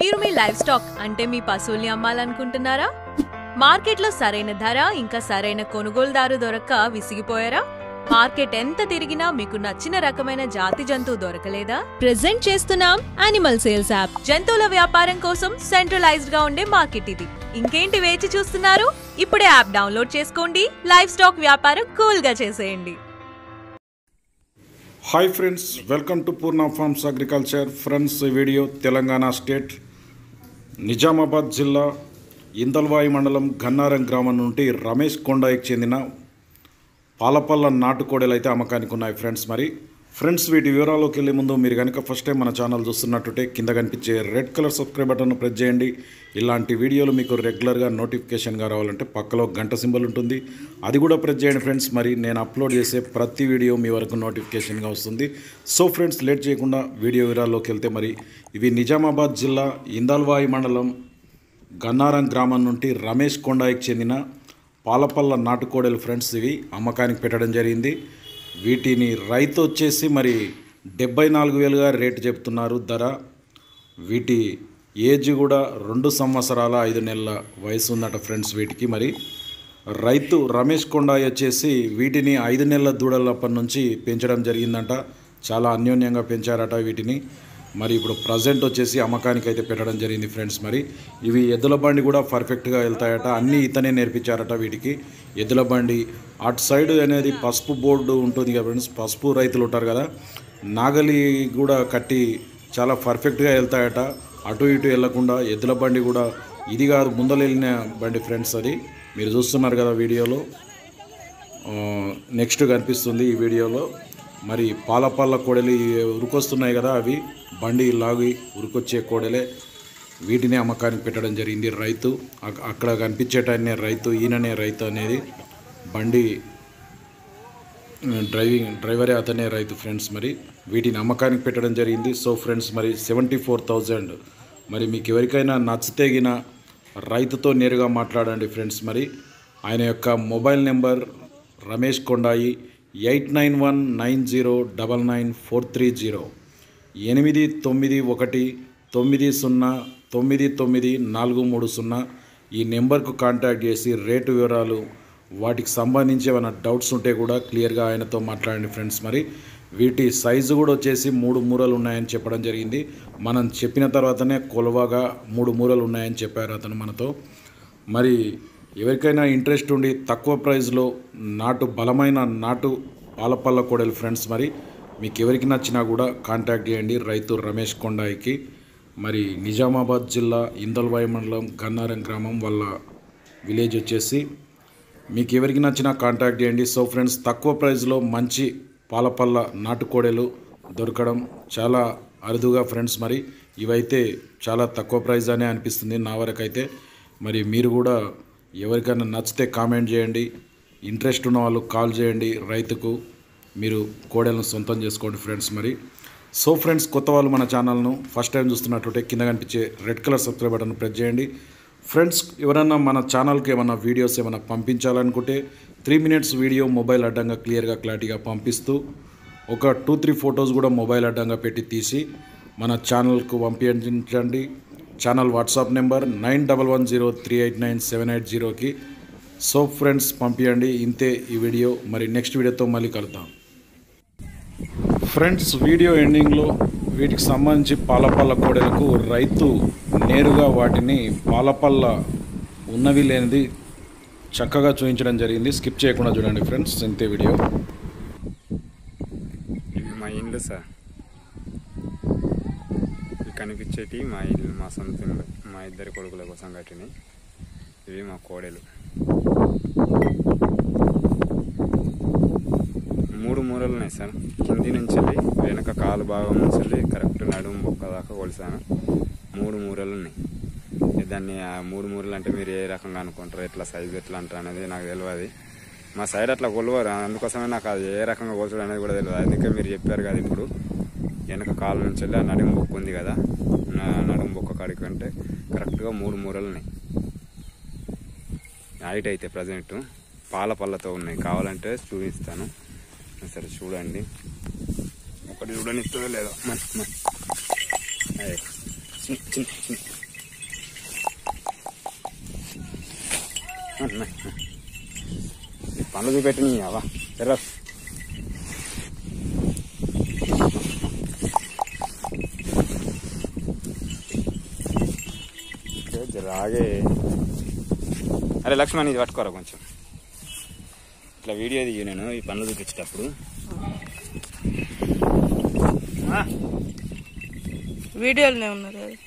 మీరు మీ live stock అంటే మీ పశువుల్ని అమ్మాలనుకుంటున్నారా మార్కెట్లో సరైన ధర ఇంకా సరైన కొనుగోలుదారు దొరక్క విసిగిపోయారా మార్కెట్ ఎంత తిరిగినా మీకు నచ్చిన రకమైన జాతి జంతువు దొరకలేదా ప్రెజెంట్ చేస్తున్నాం యానిమల్ సేల్స్ యాప్ జంతువుల వ్యాపారం కోసం సెంట్రలైజ్డ్ గా ఉండే మార్కెట్ ఇది ఇంకేంటి వేచి చూస్తున్నారు ఇప్పుడే యాప్ డౌన్లోడ్ చేసుకోండి లైవ్ స్టాక్ వ్యాపారం కూల్ గా చేసేయండి hi friends welcome to Purna farms agriculture friends ఈ వీడియో తెలంగాణ స్టేట్ నిజామాబాద్ జిల్లా ఇందల్వాయి మండలం గన్నారం గ్రామం నుండి రమేష్ కొండాయికి చెందిన పాలపల్ల నాటుకోడలు అయితే అమ్మకానికి ఉన్నాయి ఫ్రెండ్స్ మరి ఫ్రెండ్స్ వీటి వివరాల్లోకి వెళ్ళే ముందు మీరు కనుక ఫస్ట్ టైం మన ఛానల్ చూస్తున్నట్టుంటే కింద కనిపించే red colour subscribe button press చేయండి ఇలాంటి వీడియోలు మీకు రెగ్యులర్గా నోటిఫికేషన్గా రావాలంటే పక్కలో గంట సింబల్ ఉంటుంది అది కూడా ప్రెస్ చేయండి ఫ్రెండ్స్ మరి నేను అప్లోడ్ చేసే ప్రతి వీడియో మీ వరకు నోటిఫికేషన్గా వస్తుంది సో ఫ్రెండ్స్ లేట్ చేయకుండా వీడియో వివరాల్లోకి వెళ్తే మరి ఇవి నిజామాబాద్ జిల్లా ఇందల్వాయి మండలం గన్నారం గ్రామం నుండి రమేష్ కొండాయికి చెందిన పాలపల్ల నాటుకోడలు ఫ్రెండ్స్ ఇవి అమ్మకానికి పెట్టడం జరిగింది వీటిని రైతు వచ్చేసి మరి డెబ్బై నాలుగు వేలుగా రేటు చెప్తున్నారు ధర వీటి ఏజ్ కూడా రెండు సంవత్సరాల ఐదు నెలల వయసు ఉందట ఫ్రెండ్స్ వీటికి మరి రైతు రమేష్ కొండాయి వచ్చేసి వీటిని ఐదు నెలల దూడలప్పటి నుంచి పెంచడం జరిగిందంట చాలా అన్యోన్యంగా పెంచారట వీటిని మరి ఇప్పుడు ప్రజెంట్ వచ్చేసి అమ్మకానికి అయితే పెట్టడం జరిగింది ఫ్రెండ్స్ మరి ఇవి ఎద్దుల బండి కూడా పర్ఫెక్ట్గా వెళ్తాయట అన్నీ ఇతనే నేర్పించారట వీటికి ఎద్దుల బండి అటు సైడ్ అనేది పసుపు బోర్డు ఉంటుంది కదా ఫ్రెండ్స్ పసుపు రైతులు ఉంటారు కదా నాగలి కూడా కట్టి చాలా పర్ఫెక్ట్గా వెళ్తాయట అటు ఇటు వెళ్లకుండా ఎద్దుల బండి కూడా ఇది కాదు ముందలు వెళ్ళిన బండి ఫ్రెండ్స్ అది మీరు చూస్తున్నారు కదా వీడియోలో ఆ, నెక్స్ట్ కనిపిస్తుంది ఈ వీడియోలో మరి పాలపల్ల కోడలు ఈ ఉరికొస్తున్నాయి కదా అవి బండి లాగి ఉరికొచ్చే కోడలే వీటిని అమ్మకానికి పెట్టడం జరిగింది రైతు అక్- అక్కడ కనిపించేటాయనే రైతు ఈయననే రైతు అనేది బండి డ్రైవింగ్ డ్రైవరే అతనే రైతు ఫ్రెండ్స్ మరి వీటిని అమ్మకానికి పెట్టడం జరిగింది సో ఫ్రెండ్స్ మరి సెవెంటీ ఫోర్ థౌజండ్ మరి మీకు ఎవరికైనా నచ్చితేగిన రైతుతో నేరుగా మాట్లాడండి ఫ్రెండ్స్ మరి ఆయన యొక్క mobile number Ramesh Kondai eight nine one nine zero double nine four three zero ఎనిమిది తొమ్మిది ఒకటి తొమ్మిది సున్నా తొమ్మిది తొమ్మిది నాలుగు మూడు సున్నా ఈ నెంబర్కు కాంటాక్ట్ చేసి రేటు వివరాలు వాటికి సంబంధించి ఏమైనా డౌట్స్ ఉంటే కూడా క్లియర్గా ఆయనతో మాట్లాడండి ఫ్రెండ్స్ మరి వీటి సైజు కూడా వచ్చేసి మూడు మూరలు ఉన్నాయని చెప్పడం జరిగింది మనం చెప్పిన తర్వాతనే కొలవగా మూడు మూరలు ఉన్నాయని చెప్పారు అతను మనతో మరి ఎవరికైనా ఇంట్రెస్ట్ ఉండి తక్కువ ప్రైస్లో నాటు బలమైన నాటు పాలపల్ల కోడలు ఫ్రెండ్స్ మరి మీకు ఎవరికి నచ్చినా కూడా కాంటాక్ట్ చేయండి రైతు రమేష్ కొండాయికి మరి నిజామాబాద్ జిల్లా ఇందల్వాయి మండలం గన్నారం గ్రామం వాళ్ళ విలేజ్ వచ్చేసి మీకు ఎవరికి నచ్చినా కాంటాక్ట్ చేయండి సో ఫ్రెండ్స్ తక్కువ ప్రైస్లో మంచి పాలపల్ల నాటుకోడెలు దొరకడం చాలా అరుదుగా ఫ్రెండ్స్ మరి ఇవైతే చాలా తక్కువ ప్రైస్ అనే అనిపిస్తుంది నా వరకైతే మరి మీరు కూడా ఎవరికైనా నచ్చితే కామెంట్ చేయండి ఇంట్రెస్ట్ ఉన్న వాళ్ళు కాల్ చేయండి రైతుకు మీరు కోడెలను సొంతం చేసుకోండి ఫ్రెండ్స్ మరి సో ఫ్రెండ్స్ కొత్త వాళ్ళు మన ఛానల్ను ఫస్ట్ టైం చూస్తున్నట్టుంటే కింద కనిపించే red colour subscribe button press చేయండి ఫ్రెండ్స్ ఎవరన్నా మన ఛానల్కి ఏమైనా వీడియోస్ ఏమైనా పంపించాలనుకుంటే త్రీ మినిట్స్ వీడియో మొబైల్ అడ్డంగా క్లియర్గా క్లారిటీగా పంపిస్తూ ఒక టూ త్రీ ఫొటోస్ కూడా మొబైల్ అడ్డంగా పెట్టి తీసి మన ఛానల్కు పంపించండి channel WhatsApp number nine double one zero three eight nine seven eight జీరోకి సో ఫ్రెండ్స్ పంపించండి ఇంతే ఈ వీడియో మరి నెక్స్ట్ వీడియోతో మళ్ళీ కలుద్దాం ఫ్రెండ్స్ వీడియో ఎండింగ్లో వీటికి సంబంధించి పాలపల్ల కోడలకు రైతు నేరుగా వాటిని పాలపల్ల ఉన్నవి లేనిది చక్కగా చూపించడం జరిగింది స్కిప్ చేయకుండా చూడండి ఫ్రెండ్స్ ఇంతే వీడియో ఇవి మా ఇండ్లు సార్ ఇవి కనిపించేటి మా ఇల్లు మా సొంత ఇల్లు మా ఇద్దరి కొడుకుల కోసం కట్టినవి ఇవి మా కోడలు మూడు మూరలు ఉన్నాయి సార్ కింది నుంచి వెళ్ళి వెనక కాలు భాగం నుంచి వెళ్ళి కరెక్ట్ నడుము బొక్క దాకా కొలిసాను మూడు మూరలు ఉన్నాయి దాన్ని ఆ మూడు మూరలు అంటే మీరు ఏ రకంగా అనుకుంటారు ఎట్లా సైజు ఎట్లా అంటారు అనేది నాకు తెలియదు మా సైడ్ అట్లా కొలవరు అందుకోసమే నాకు అది ఏ రకంగా కొలచడం అనేది కూడా తెలియదు అందుకే మీరు చెప్పారు కదా ఇప్పుడు వెనక కాలు నుంచి వెళ్ళి ఆ నడుము బొక్క ఉంది కదా నా నడుము బొక్క కాడికి అంటే కరెక్ట్గా మూడు మూరలు ఉన్నాయి హైట్ అయితే ప్రజెంట్ పాల పళ్ళతో ఉన్నాయి కావాలంటే చూపిస్తాను సరే చూడండి ఒకటి చూడనిస్తుందో లేదో మరి మరి. అదే. చిన్న చిన్న చిన్న అన్న, అన్న. ఈ పండ్లు చూపెట్టి అవా ఎర్ర రాగే అరే లక్ష్మణ్ ఇది పట్టుకోరా కొంచెం ఇట్లా వీడియో దిగి నేను ఈ పనులు చూపించేటప్పుడు ఆ, వీడియోలోనే ఉన్నారు అది